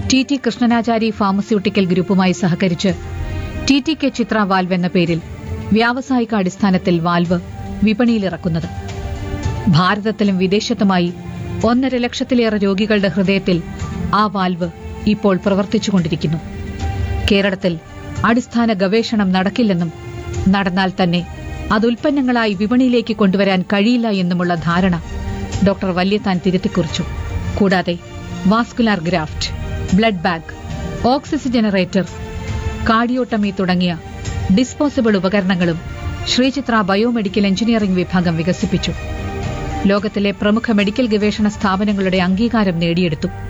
T T കൃഷ്ണനാചാരി pharmaceutical ഗ്രൂപ്പുമായി സഹകരിച്ച് T T K Chitra valve എന്ന പേരിൽ വ്യാവസായിക അടിസ്ഥാനത്തിൽ വാൽവ് വിപണിയിലിറക്കുന്നത് ഭാരതത്തിലും വിദേശത്തുമായി ഒന്നര ലക്ഷത്തിലേറെ രോഗികളുടെ ഹൃദയത്തിൽ ആ വാൽവ് ഇപ്പോൾ പ്രവർത്തിച്ചുകൊണ്ടിരിക്കുന്നു കേരളത്തിൽ അടിസ്ഥാന ഗവേഷണം നടക്കില്ലെന്നും നടന്നാൽ തന്നെ അത് ഉൽപ്പന്നങ്ങളായി വിപണിയിലേക്ക് കൊണ്ടുവരാൻ കഴിയില്ല എന്നുമുള്ള ധാരണ ഡോക്ടർ വല്യത്താൻ തിരുത്തിക്കുറിച്ചു കൂടാതെ vascular graft blood bank oxygen generator cardiotomy തുടങ്ങിയ ഡിസ്പോസിബിൾ ഉപകരണങ്ങളും ശ്രീചിത്ര ബയോമെഡിക്കൽ എഞ്ചിനീയറിംഗ് വിഭാഗം വികസിപ്പിച്ചു ലോകത്തിലെ പ്രമുഖ മെഡിക്കൽ ഗവേഷണ സ്ഥാപനങ്ങളുടെ അംഗീകാരം നേടിയെടുത്തു